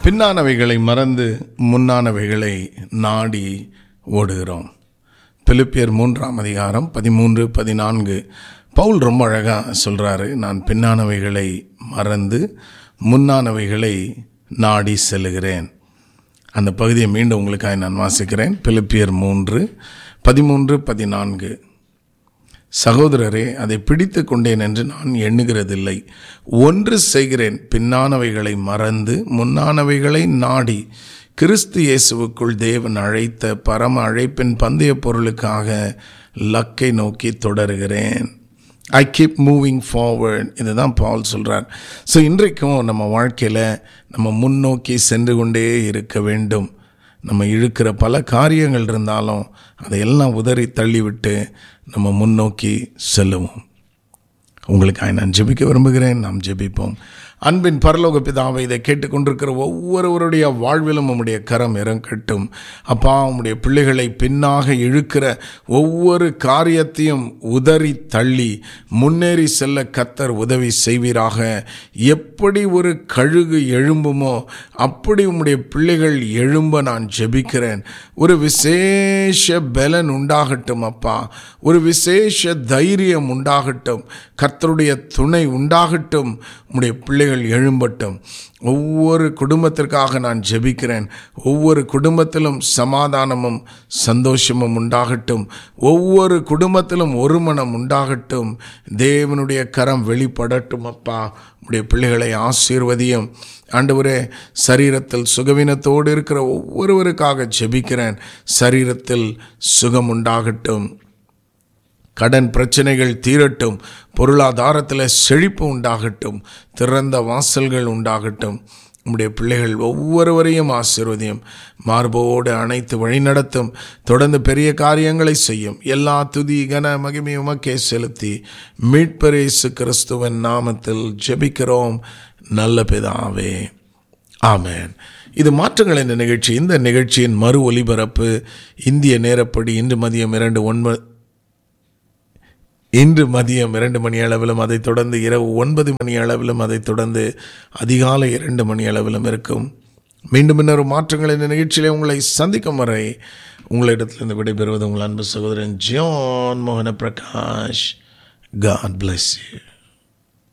பின்னானவைகளை மறந்து முன்னானவைகளை நாடி ஓடுகிறோம் பிலிப்பியர் மூன்றாம் அதிகாரம் பதிமூன்று பதினான்கு பவுல் ரொம்ப அழகாக சொல்கிறாரு நான் பின்னானவைகளை மறந்து முன்னானவைகளை நாடி செல்லுகிறேன் அந்த பகுதியை மீண்டும் உங்களுக்காக நான் வாசிக்கிறேன் பிலிப்பியர் மூன்று பதிமூன்று பதினான்கு சகோதரரே அதை பிடித்து கொண்டேன் என்று நான் எண்ணுகிறதில்லை ஒன்று செய்கிறேன் பின்னானவைகளை மறந்து முன்னானவைகளை நாடி கிறிஸ்து இயேசுவுக்குள் தேவன் அழைத்த பரம அழைப்பின் பந்தய பொருளுக்காக லக்கை நோக்கி தொடருகிறேன் ஐ கீப் மூவிங் ஃபார்வர்ட் இதுதான் பால் சொல்கிறார் ஸோ இன்றைக்கும் நம்ம வாழ்க்கையில் நம்ம முன்னோக்கி சென்று கொண்டே இருக்க வேண்டும் நம்ம இழுக்கிற பல காரியங்கள் இருந்தாலும் அதையெல்லாம் உதறி தள்ளிவிட்டு நம்ம முன்னோக்கி செல்லுவோம் உங்களுக்காக நான் ஜெபிக்க விரும்புகிறேன் நாம் ஜெபிப்போம் அன்பின் பரலோக பிதாவை இதை கேட்டுக்கொண்டிருக்கிற ஒவ்வொருவருடைய வாழ்விலும் உம்முடைய கரம் இறங்கட்டும் அப்பா உம்முடைய பிள்ளைகளை பின்னாக இழுக்கிற ஒவ்வொரு காரியத்தையும் உதறி தள்ளி முன்னேறி செல்ல கத்தர் உதவி செய்வீராக எப்படி ஒரு கழுகு எழும்புமோ அப்படி உம்முடைய பிள்ளைகள் எழும்ப நான் ஜெபிக்கிறேன் ஒரு விசேஷ பலன் உண்டாகட்டும் அப்பா ஒரு விசேஷ தைரியம் உண்டாகட்டும் கர்த்தருடைய துணை உண்டாகட்டும் உம்முடைய பிள்ளைகள் எழும்பட்டும் ஒவ்வொரு குடும்பத்திற்காக நான் ஜெபிக்கிறேன் ஒவ்வொரு குடும்பத்திலும் சமாதானமும் சந்தோஷமும் உண்டாகட்டும் ஒவ்வொரு குடும்பத்திலும் ஒரு மனம் உண்டாகட்டும் தேவனுடைய கரம் வெளிப்படட்டும் அப்பா உடைய பிள்ளைகளை ஆசீர்வதியும் ஆண்டவரே சரீரத்தில் சுகவீனத்தோடு இருக்கிற ஒவ்வொருவருக்காக ஜெபிக்கிறேன் சரீரத்தில் சுகம் உண்டாகட்டும் கடன் பிரச்சனைகள் தீரட்டும் பொருளாதாரத்தில் செழிப்பு உண்டாகட்டும் திறந்த வாசல்கள் உண்டாகட்டும் உம்முடைய பிள்ளைகள் ஒவ்வொருவரையும் ஆசீர்வதியும் மார்போடு அணைத்து வழிநடத்தும் தொடர்ந்து பெரிய காரியங்களை செய்யும் எல்லா துதி கன மகிமை உமக்கே செலுத்தி மீட்பரேசு கிறிஸ்துவன் நாமத்தில் ஜெபிக்கிறோம் நல்ல பிதாவே ஆமேன் இது மாற்றங்கள் என்ற நிகழ்ச்சி இந்த நிகழ்ச்சியின் மறு ஒலிபரப்பு இந்திய நேரப்படி இன்று மதியம் இரண்டு ஒன்பது இன்று மதியம் இரண்டு மணி அளவிலும் அதைத் தொடர்ந்து இரவு ஒன்பது மணி அளவிலும் அதைத் தொடர்ந்து அதிகாலை இரண்டு மணி அளவிலும் இருக்கும் மீண்டும் இன்னொரு மாற்றங்கள் இந்த நிகழ்ச்சியிலே உங்களை சந்திக்கும் வரை உங்களிடத்திலிருந்து விடைபெறுவது உங்கள் அன்பு சகோதரன் ஜான் மோகன பிரகாஷ் காட் பிளஸ் யூ